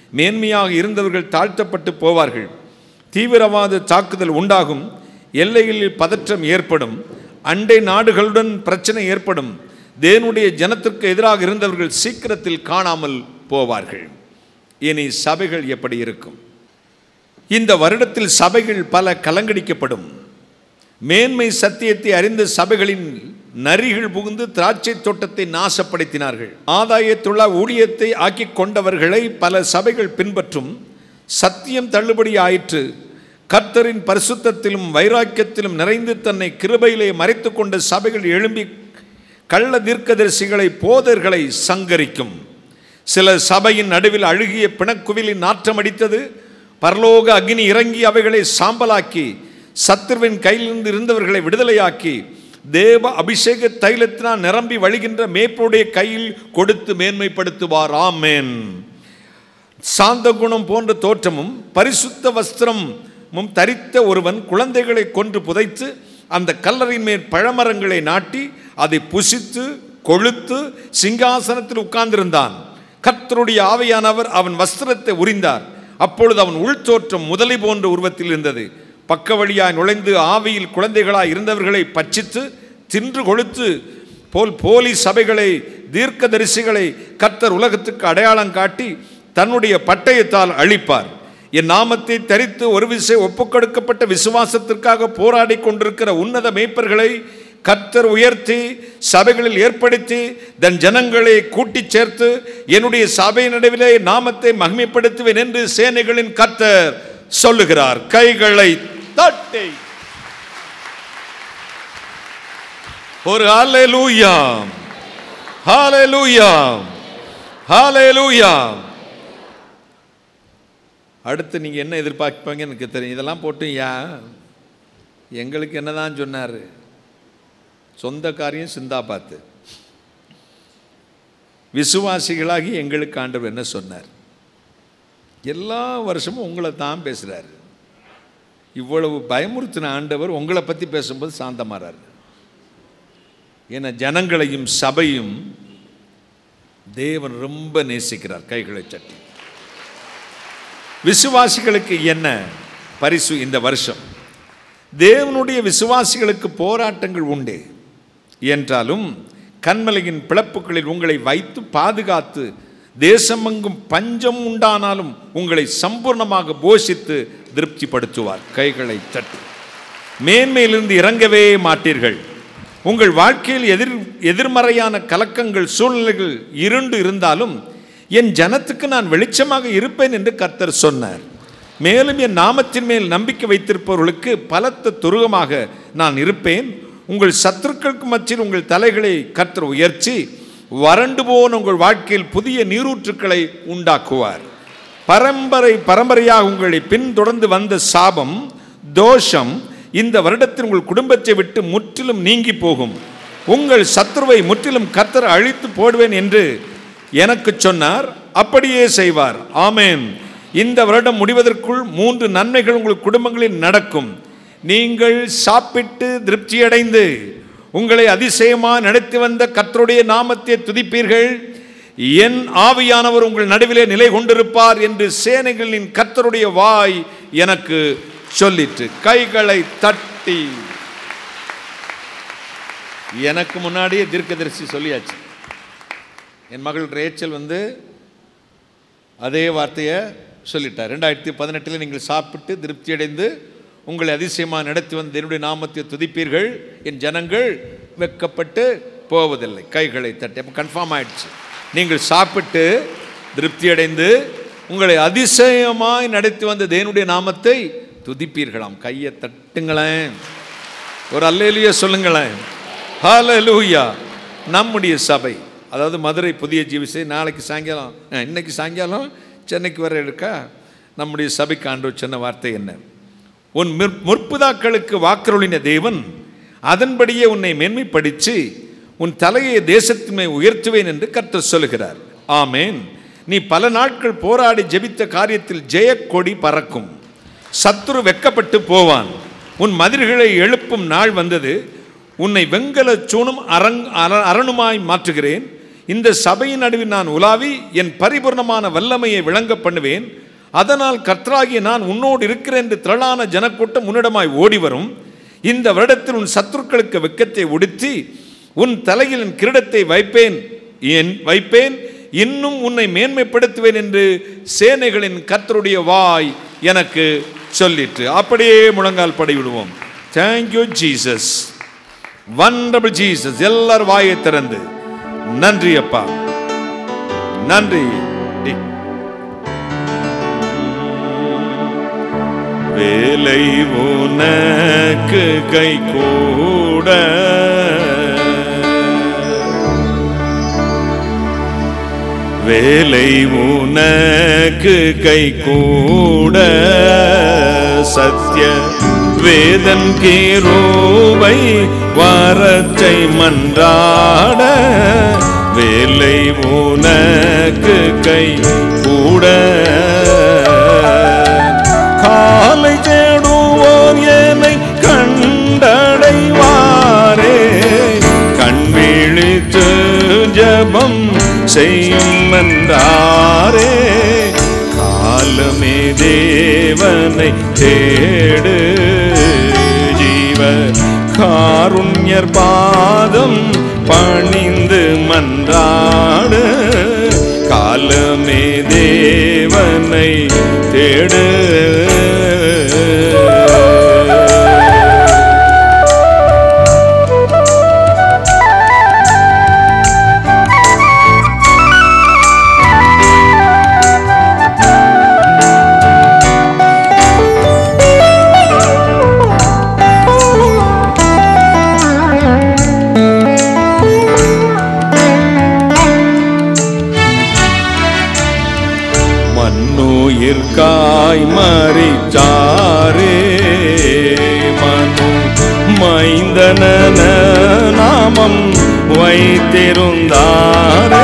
மேன்மையாக இருந்தவர்கள் தாழ்த்தப்பட்டு போவார்கள் தீவிரவாத தாக்குதல் உண்டாகும் எல்லைகளில் பதற்றம் ஏற்படும் அண்டை நாடுகளுடன் பிரச்சனை ஏற்படும் தேவனுடைய ஜனத்திற்கு எதிராக இருந்தவர்கள் சீக்கிரத்தில் காணாமல் போவார்கள் இனி சபைகள் எப்படி இருக்கும் இந்த வருடத்தில் சபைகள் பல கலங்கடிக்கப்படும் மேன்மை சத்தியத்தை அறிந்த சபைகளின் நரிகள் புகுந்து திராட்சை தோட்டத்தை நாசப்படுத்தினார்கள் ஆதாயத்துள்ள ஊழியத்தை ஆக்கிக் கொண்டவர்களை பல சபைகள் பின்பற்றும் சத்தியம் தள்ளுபடி ஆயிற்று கர்த்தரின் பரிசுத்தத்திலும் வைராக்கியத்திலும் நிறைந்து தன்னை கிருபையிலே மறைத்து கொண்ட சபைகள் எழும்பி கள்ள தீர்க்கதரிசிகளை போதர்களை சங்கரிக்கும் சில சபையின் நடுவில் அழுகிய பிணக்குவிலின் நாற்றம் அடித்தது பரலோக அக்னி இறங்கி அவைகளை சாம்பலாக்கி சத்துருவின் கையிலிருந்து இருந்தவர்களை விடுதலையாக்கி தேவ அபிஷேக தைலத்தினால் நிரம்பி வழிகின்ற மேற்புடைய கையில் கொடுத்து மேன்மைப்படுத்துவார் ஆமேன் சாந்த குணம் போன்ற தோற்றமும் பரிசுத்த வஸ்திரமும் தரித்த ஒருவன் குழந்தைகளை கொன்று புதைத்து அந்த கல்லறையின் மேல் பழமரங்களை நாட்டி அதை புசித்து கொழுத்து சிங்காசனத்தில் உட்கார்ந்திருந்தான் கர்த்தருடைய ஆவையானவர் அவன் வஸ்திரத்தை உரிந்தார் அப்பொழுது அவன் உள்தோற்றம் முதலை போன்ற உருவத்தில் இருந்தது பக்க வழியாய் நுழைந்து ஆவியில் குழந்தைகளாய் இருந்தவர்களை பட்சித்து தின்று கொழுத்து போல் போலி சபைகளை தீர்க்கதரிசிகளை கர்த்தர் உலகத்துக்கு அடையாளம் காட்டி தன்னுடைய பட்டயத்தால் அழிப்பார் என் நாமத்தை தரித்து ஒரு விசை ஒப்புக்கொடுக்கப்பட்ட விசுவாசத்திற்காக போராடி கொண்டிருக்கிற உன்னத மேய்ப்பர்களை கர்த்தர் உயர்த்தி சபைகளில் ஏற்படுத்தி தன் ஜனங்களை கூட்டிச் சேர்த்து என்னுடைய சபை நடுவிலே நாமத்தை மகிமைப்படுத்துவேன் என்று சேனைகளின் கர்த்தர் சொல்லுகிறார் கைகளை தட்டி ஒரு ஹalleluya ஹalleluya ஹalleluya அடுத்து நீங்கள் என்ன எதிர்பார்ப்பீங்க எனக்கு தெரியும் இதெல்லாம் போட்டு ஏன் எங்களுக்கு என்னதான் சொன்னார் சொந்த காரியம் சிந்தா பார்த்து விசுவாசிகளாகி எங்களுக்கு ஆண்டவர் என்ன சொன்னார் எல்லா வருஷமும் உங்களை தான் பேசுகிறாரு இவ்வளவு பயமுறுத்தின ஆண்டவர் உங்களை பற்றி பேசும்போது சாந்தமாறாரு ஏன்னா ஜனங்களையும் சபையும் தேவன் ரொம்ப நேசிக்கிறார் கைகளை சட்டி விசுவாசிகளுக்கு என்ன பரிசு இந்த வருஷம் தேவனுடைய விசுவாசிகளுக்கு போராட்டங்கள் உண்டு என்றாலும் கண்மலையின் பிளப்புகளில் உங்களை வைத்து பாதுகாத்து தேசமெங்கும் பஞ்சம் உண்டானாலும் உங்களை சம்பூர்ணமாக போஷித்து திருப்திப்படுத்துவார் கைகளை தட்டி மேன்மையிலிருந்து இறங்கவே மாட்டீர்கள் உங்கள் வாழ்க்கையில் எதிர் எதிர்மறையான கலக்கங்கள் சூழ்நிலைகள் இருண்டு இருந்தாலும் என் ஜனத்துக்கு நான் வெளிச்சமாக இருப்பேன் என்று கர்த்தர் சொன்னார் மேலும் என் நாமத்தின் மேல் நம்பிக்கை வைத்திருப்பவர்களுக்கு பலத்த துருகமாக நான் இருப்பேன் உங்கள் சத்துருக்களுக்கு மத்தியில் உங்கள் தலைகளை கர்த்தர் உயர்ச்சி வறண்டு போன உங்கள் வாழ்க்கையில் புதிய நீரூற்றுக்களை உண்டாக்குவார் பரம்பரை பரம்பரையாக உங்களை பின்தொடர்ந்து வந்த சாபம் தோஷம் இந்த வருடத்தில் உங்கள் குடும்பத்தை விட்டு முற்றிலும் நீங்கி போகும் உங்கள் சத்ருவை முற்றிலும் கர்த்தர் அழித்து போடுவேன் என்று எனக்கு சொன்னார் அப்படியே செய்வார் ஆமேன் இந்த வருடம் முடிவதற்குள் மூன்று நன்மைகள் உங்கள் குடும்பங்களில் நடக்கும் நீங்கள் சாப்பிட்டு திருப்தியடைந்து உங்களை அதிசயமாக நடத்தி வந்த கர்த்தருடைய நாமத்தை துதிப்பீர்கள் என் ஆவியானவர் உங்கள் நடுவிலே நிலை கொண்டிருப்பார் என்று சேனைகளின் கர்த்தருடைய வாய் எனக்கு சொல்லிற்று கைகளை தட்டி எனக்கு முன்னாடியே தீர்க்கதரிசி சொல்லியாச்சு என் மகள் ரேச்சல் வந்து அதே வார்த்தையை சொல்லிட்டார் ரெண்டாயிரத்தி பதினெட்டில் நீங்கள் சாப்பிட்டு திருப்தி அடைந்து உங்களை அதிசயமாக நடத்தி வந்த என்னுடைய நாமத்தை துதிப்பீர்கள் என் ஜனங்கள் வெக்கப்பட்டு போவதில்லை கைகளை தட்டி அப்போ கன்ஃபார்ம் ஆயிடுச்சு நீங்கள் சாப்பிட்டு திருப்தி அடைந்து உங்களை அதிசயமாய் நடத்தி வந்த தேவனுடைய நாமத்தை துதிப்பீர்களாம் கையை தட்டுங்களேன் ஒரு அல்லேலியா சொல்லுங்களேன் ஹalleluya நம்முடைய சபை அதாவது மதுரை புதிய ஜீவிசை நாளைக்கு சாயங்காலம் அஹ், இன்னைக்கு சாயங்காலம் சென்னைக்கு வர இருக்கா நம்முடைய சபைக்கு ஆண்டவர் சொன்ன வார்த்தை என்ன உன் முற்- முற்புதாக்களுக்கு வாக்குறுளின தேவன் அதன்படியே உன்னை மேன்மைப்படுத்தி உன் தலையை தேசத்தின் மேல் உயர்த்துவேன் என்று கர்த்தர் சொல்லுகிறார் ஆமேன் நீ பல நாட்கள் போராடி ஜெபித்த காரியத்தில் ஜெயக்கொடி பறக்கும் சத்துரு வெக்கப்பட்டு போவான் உன் மதில்களை எழுப்பும் நாள் வந்தது உன்னை வெங்கல சூணும் அரங் அர- அரணுமாய் மாற்றுகிறேன் இந்த சபையின் நடுவில் நான் உலாவி என் பரிபூர்ணமான வல்லமையை விளங்க பண்ணுவேன் அதனால் கர்த்தராகிய நான் உன்னோடு இருக்கிறேன் என்று திரளான ஜனக்கூட்டம் உன்னிடமாய் ஓடி வரும் இந்த வருடத்தில் உன் சத்துருக்களுக்கு வெக்கத்தை உடுத்தி உன் தலையில் என் கிரீடத்தை வைப்பேன் என் வைப்பேன் இன்னும் உன்னை மேன்மைப்படுத்துவேன் என்று சேனைகளின் கர்த்தருடைய வாய் எனக்கு சொல்லிற்று அப்படியே முழங்கால் படி விடுவோம் தேங்க்யூ ஜீசஸ் வண்டபிள் ஜீசஸ் எல்லாரும் வாயை திறந்து நன்றி அப்பா நன்றி டி- வேலை உனக்கு கை கூட வேலை உனக்கு கை கூட சத்திய வேதன் கேரோவை வரச்சை மன்றாட வேலை உனக்கு கை கூட காலை தேடுவோர் என்னை கண்டடைவாரே கண் விழித்து ஜபம் செய்யும் என்றாரே காலமே தேவனை தேடு ஜீவ காருண்யர் பாதம் பணிந்து மன்றாடு காலமே தேவனை தேடு மண்ணுயிர்காய் மறிச்சாரே மனு மைந்தன நாமம் வைத்திருந்தாரே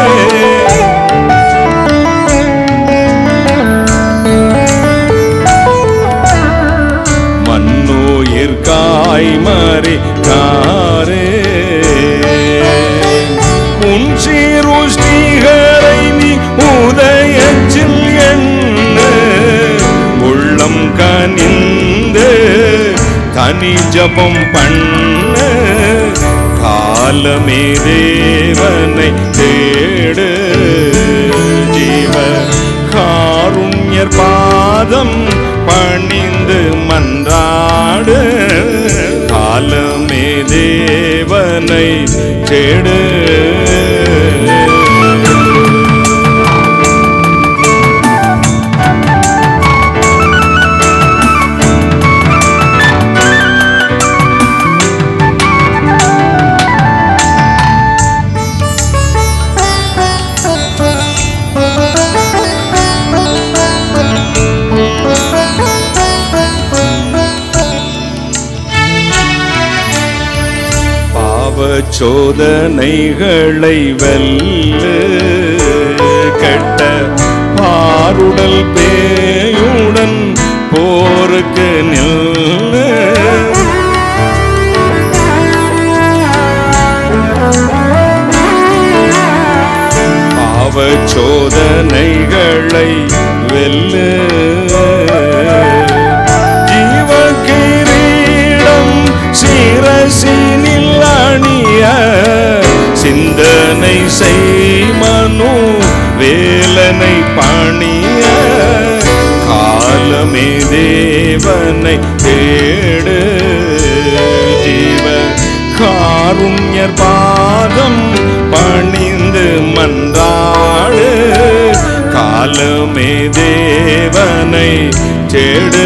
மண்ணுயிர்காய் மறிச்சாரே உன் சீருஷ்டிகரை நீ உதயச்சில் என்ன உள்ளம் கனிந்து தனி ஜபம் பண்ண காலமே தேவனை தேடு ஜீவ காருண்யர் பாதம் பணிந்து மன்றாடு காலமே தேவனை தேடு பாவ சோதனைகளை வெல்லு கெட்ட பாருடல் பேயுடன் போருக்கு நில்லு பாவ சோதனைகளை வெல்லு ஜீவ கிரீடம் சிரசினில் அணிய சிந்தனை செய்மனு வேலனை பணிய காலமே தேவனை தேடு ஜீவ காருண்யர் பாதம் பணிந்து மன்றாடு காலமே தேவனை தேடு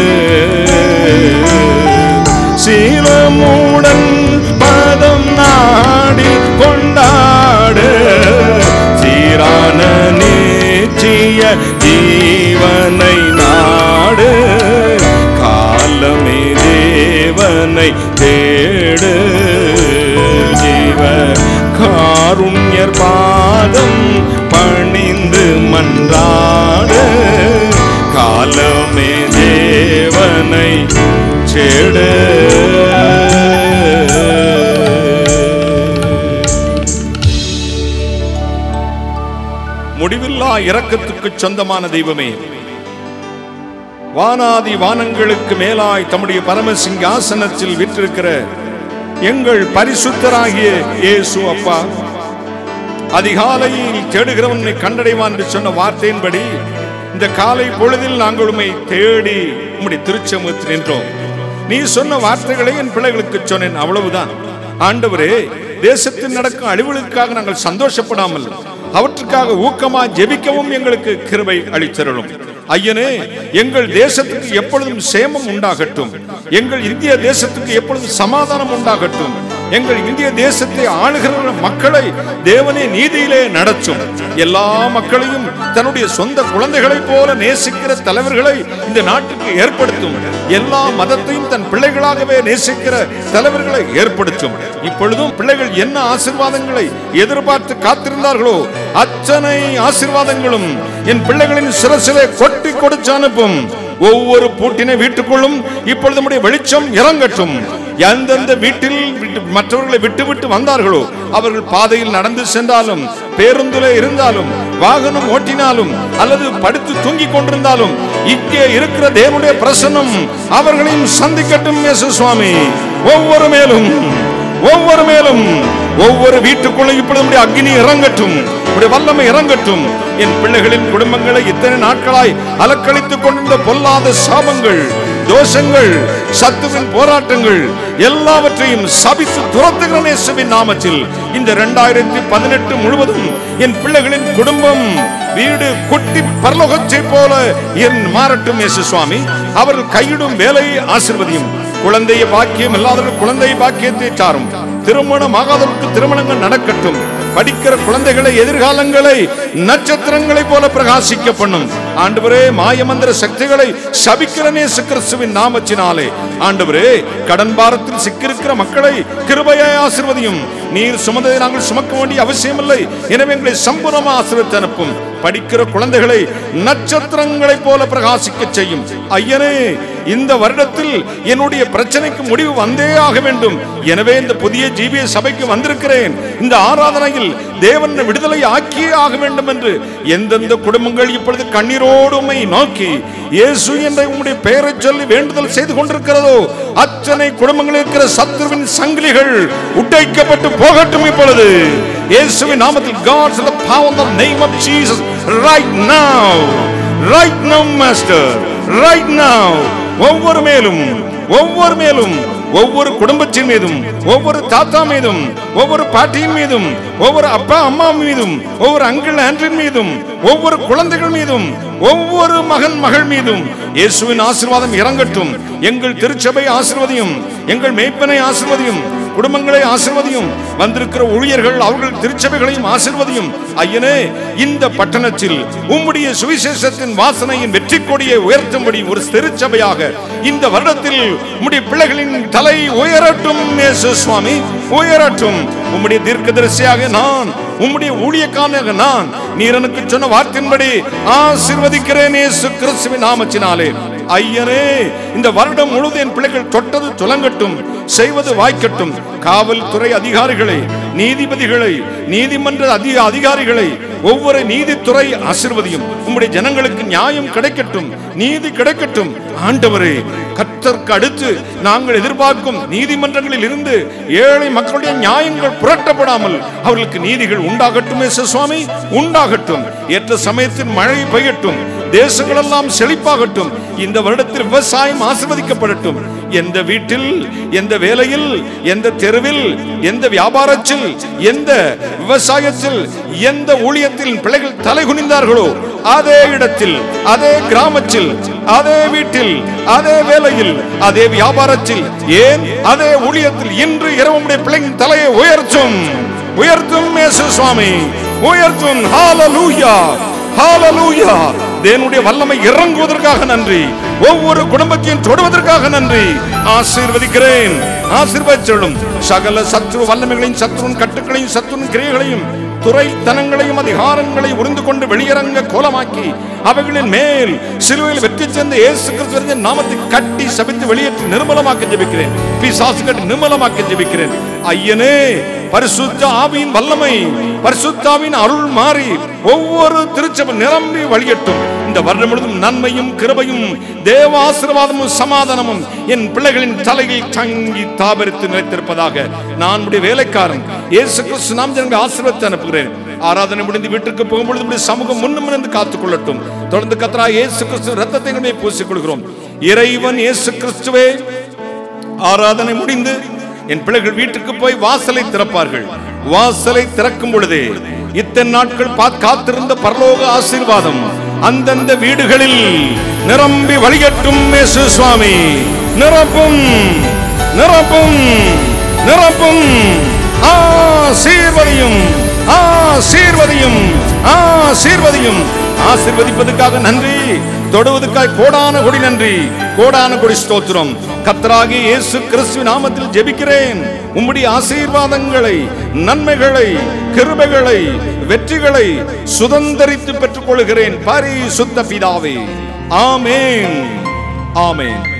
சீலமுடன் பதம் நாடி கொண்டாடு சீரான நிச்சய ஜீவனை நாடு காலமே தேவனை தேடு ஜீவ காருண்யர் பாதம் பணிந்து மன்றாடு காலமே தேவனை செடு மகா இரக்கத்துக்கு சொந்தமான தெய்வமே வானாதி வானங்களுக்கு மேலாய் தம்முடைய பரம சிங்காசனத்தில் விற்றிருக்கிற எங்கள் பரிசுத்தராகிய இயேசு அப்பா அதிகாலையில் தேடுகிறவனை கண்டடைவான் என்று சொன்ன வார்த்தையின்படி இந்த காலை பொழுதில் நாங்கள் உம்மை தேடி உம்முடைய திருச்சமூகத்தில் நின்றோம் நீ சொன்ன வார்த்தைகளை என் பிள்ளைகளுக்கு சொன்னேன் அவ்வளவுதான் ஆண்டவரே தேசத்தில் நடக்கும் அழிவுகளுக்காக நாங்கள் சந்தோஷப்படாமல் அவற்றுக்காக ஊக்கமா ஜெபிக்கவும் எங்களுக்கு கிருபை அளித்தருளும் ஐயனே எங்கள் தேசத்துக்கு எப்பொழுதும் சேமம் உண்டாகட்டும் எங்கள் இந்திய தேசத்துக்கு எப்பொழுதும் சமாதானம் உண்டாகட்டும் எங்கள் இந்திய தேசத்தை ஆளுகிற மக்களை தேவனே நீதியிலே நடத்தும் எல்லா மக்களையும் தன்னுடைய சொந்த குழந்தைகளைப் போல நேசிக்கிற தலைவர்களை இந்த நாட்டுக்கு ஏற்படுத்தும் எல்லா மதத்தையும் தன் பிள்ளைகளாகவே நேசிக்கிற தலைவர்களை ஏற்படுத்தும் இப்பொழுதும் பிள்ளைகள் என்ன ஆசிர்வாதங்களை எதிர்பார்த்து காத்திருந்தார்களோ அத்தனை ஆசிர்வாதங்களும் என் பிள்ளைகளின் சிரசிலே கொட்டி கொடுத்து அனுப்பும் ஒவ்வொரு பூட்டினை வீட்டுக்குள்ளும் இப்பொழுது நம்முடைய வெளிச்சம் இறங்கட்டும் எந்தெந்த வீட்டில் விட்டு- மற்றவர்களை விட்டு விட்டு வந்தார்களோ அவர்கள் பாதையில் நடந்து சென்றாலும் பேருந்துல இருந்தாலும் வாகனம் ஓட்டினாலும் அல்லது படுத்து தூங்கிக் கொண்டிருந்தாலும் இங்கே இருக்கிற தேவனுடைய பிரசன்னம் அவர்களையும் சந்திக்கட்டும் இயேசு சுவாமி ஒவ்வொரு மேலும் ஒவ்வொரு மேலும் ஒவ்வொரு வீட்டுக்குள்ள இப்பொழுது நம்முடைய அக்னி இறங்கட்டும் உடைய வல்லமை இறங்கட்டும் என் பிள்ளைகளின் குடும்பங்களை இத்தனை நாட்களாய் அலக்களித்துக் கொண்டிருந்த பொல்லாத சாபங்கள் தோஷங்கள் சத்துவின் போராட்டங்கள் எல்லாவற்றையும் சபித்து துரத்துகிற இயேசுவின் நாமத்தில் இந்த இரண்டாயிரத்தி பதினெட்டு முழுவதும் என் பிள்ளைகளின் குடும்பம் வீடு குட்டி பரலோகத்தை போல என் மாறட்டும் இயேசு சுவாமி அவர்கள் கையிடும் வேலையை ஆசிர்வதியும் குழந்தைய பாக்கியம் இல்லாதவர்கள் குழந்தை பாக்கியத்தை சாரும் திருமணம் ஆகாதவருக்கு திருமணங்கள் நடக்கட்டும் படிக்கிற குழந்தைகளை எதிர்காலங்களை நட்சத்திரங்களை போல பிரகாசிக்க பண்ணும் ஆண்டவரே மாயமந்திர சக்திகளை சபிக்கிற நேசு கிறிஸ்துவின் நாமத்தினாலே ஆண்டவரே கடன் பாரத்தில் சிக்கியிருக்கிற மக்களை கிருபையாய் ஆசிர்வதியும் நீர் சுமந்ததை நாங்கள் சுமக்க வேண்டிய அவசியமில்லை எனவே எங்களை சம்பூர்ணமா ஆசிர்வதித்து அனுப்பும் படிக்கிற குழந்தைகளை நட்சத்திரங்களைப் போல பிரகாசிக்க செய்யும் ஐயனே இந்த வருடத்தில் என்னுடைய பிரச்சனைக்கு முடிவு வந்தே ஆக வேண்டும் எனவே இந்த புதிய ஜீவிய சபைக்கு வந்திருக்கிறேன் இந்த ஆராதனையில் தேவன் விடுதலை ஆக்கியே ஆக வேண்டும் என்று எந்தெந்த குடும்பங்கள் இப்பொழுது கண்ணீரோடு உம்மை நோக்கி இயேசு என்ற உம்முடைய பெயரை சொல்லி வேண்டுதல் செய்து கொண்டிருக்கிறதோ அத்தனை குடும்பங்களில் இருக்கிற சத்துருவின் சங்கிலிகள் உடைக்கப்பட்டு போகட்டும் இப்பொழுது இயேசுவின் நாமத்தில் God in the power of the name of Jesus right now right now master right now ஒவ்வொரு மேலும் ஒவ்வொரு மேலும் ஒவ்வொரு குடும்பத்தின் மீதும் ஒவ்வொரு தாத்தா மீதும் ஒவ்வொரு பாட்டியின் மீதும் ஒவ்வொரு அப்பா அம்மா மீதும் ஒவ்வொரு அங்கிள் ஆண்ட்ரின் மீதும் ஒவ்வொரு குழந்தைகள் மீதும் ஒவ்வொரு மகன் மகள் மீதும் இயேசுவின் ஆசீர்வாதம் இறங்கட்டும் எங்கள் திருச்சபை ஆசீர்வதியும் எங்கள் மேய்ப்பனை ஆசீர்வதியும் குடும்பங்களை ஆசிர்வதியும் வந்திருக்கிற ஊழியர்கள் அவர்கள் திருச்சபைகளையும் ஆசிர்வதியும் ஐயனே இந்த பட்டணத்தில் உம்முடைய சுவிசேஷத்தின் வாசனையின் வெற்றி கொடியை உயர்த்தும்படி ஒரு திருச்சபையாக இந்த வருடத்தில் உம்முடைய பிள்ளைகளின் தலை உயரட்டும் இயேசு சுவாமி உயரட்டும் உம்முடைய தீர்க்கதரிசியாக நான் உம்முடைய ஊழியக்காரனாக நான் நீர் எனக்கு சொன்ன வார்த்தையின்படி ஆசிர்வதிக்கிறேன் இயேசு கிறிஸ்துவின் நாமத்தினாலே ஐயனே இந்த வருடம் முழுவதும் என் பிள்ளைகள் தொட்டது துலங்கட்டும் செய்வது வாய்க்கட்டும் காவல்துறை அதிகாரிகளை நீதிபதிகளை நீதிமன்ற அதிக அதிகாரிகளை ஒவ்வொரு நீதித்துறை ஆசிர்வதியும் உம்முடைய ஜனங்களுக்கு நியாயம் கிடைக்கட்டும் நீதி கிடைக்கட்டும் ஆண்டவரே கர்த்தருக்கு அடுத்து நாங்கள் எதிர்பார்க்கும் நீதிமன்றங்களில் இருந்து ஏழை மக்களுடைய நியாயங்கள் புரட்டப்படாமல் அவர்களுக்கு நீதிகள் உண்டாகட்டும் இயேசு சுவாமி உண்டாகட்டும் ஏற்ற சமயத்தில் மழை பெய்யட்டும் தேசங்கள் எல்லாம் செழிப்பாகட்டும் இந்த வருடத்தில் விவசாயம் ஆசிர்வதிக்கப்படட்டும் எந்த வீட்டில் எந்த வேலையில் எந்த தெருவில் எந்த வியாபாரத்தில் எந்த விவசாயத்தில் எந்த ஊழியத்தில் பிள்ளைகள் தலை குனிந்தார்களோ அதே இடத்தில் அதே கிராமத்தில் அதே வீட்டில் அதே வேலையில் அதே வியாபாரத்தில் ஏன் அதே ஊழியத்தில் இன்று இரவுடைய பிள்ளையின் தலையை உயர்த்தும் உயர்த்தும் இயேசு சுவாமி உயர்த்தும் ஹalleluya ஹalleluya தேவனுடைய வல்லமை இறங்குவதற்காக நன்றி ஒவ்வொரு குடும்பத்தையும் தொடுவதற்காக நன்றி ஆசீர்வதிக்கிறேன் ஆசீர்வதிச்சலும் சகல சத்ரு வல்லமைகளையும் சத்ருவின் கட்டுக்களையும் சத்ருவின் கிரியைகளையும் துறைத்தனங்களையும் அதிகாரங்களை உறிந்து கொண்டு வெளியரங்க கோலமாக்கி அவைகளின் மேல் சிலுவையில் வெற்றி சேர்ந்த இயேசு கிறிஸ்துவின் நாமத்தை கட்டி சபித்து வெளியேற்றி நிர்மலமாக்க ஜெபிக்கிறேன் பிசாசு கட்டி நிர்மலமாக்க ஜெபிக்கிறேன் ஐயனே பரிசுத்த ஆவியின் வல்லமை பரிசுத்தாவின் அருள் மாறி ஒவ்வொரு திருச்சபை நிரம்பி வழியட்டும் இந்த வருடம் முழுவதும் நன்மையும் கிருபையும் தேவ ஆசீர்வாதமும் சமாதானமும் என் பிள்ளைகளின் தலையில் தங்கி தாபரித்து நிலைத்திருப்பதாக நான் உடைய வேலைக்காரன் இயேசு கிறிஸ்து நாம் ஜனங்கள் ஆசீர்வத்தை அனுப்புகிறேன் ஆராதனை முடிந்து வீட்டுக்கு போகும்பொழுது நம்முடைய சமூகம் முன்னும் இருந்து காத்துக் கொள்ளட்டும் தொடர்ந்து கத்தரா இயேசு கிறிஸ்து ரத்தத்தை நம்மை பூசிக் கொள்கிறோம் இறைவன் இயேசு கிறிஸ்துவே ஆராதனை முடிந்து என் பிள்ளைகள் வீட்டுக்கு போய் வாசலை திறப்பார்கள் வாசலை திறக்கும் பொழுதே இத்தனை நாட்கள் பா- காத்திருந்த பரலோக ஆசீர்வாதம் அந்தந்த வீடுகளில் நிரம்பி வழிகட்டும் இயேசு சுவாமி நிரப்பும் நிரப்பும் நிரப்பும் ஆசீர்வதியும் ஆசீர்வதியும் ஆசீர்வதியும் ஆசீர்வதிப்பதற்காக நன்றி தொடுவதற்காக கோடான கொடி நன்றி கோடான கொடி ஸ்தோத்திரம் கத்தராகி இயேசு கிறிஸ்து நாமத்தில் ஜெபிக்கிறேன் உம்முடைய ஆசீர்வாதங்களை நன்மைகளை கிருபைகளை வெற்றிகளை சுதந்தரித்து பெற்றுக் கொள்கிறேன் பரிசுத்த பிதாவே ஆமேன் ஆமேன்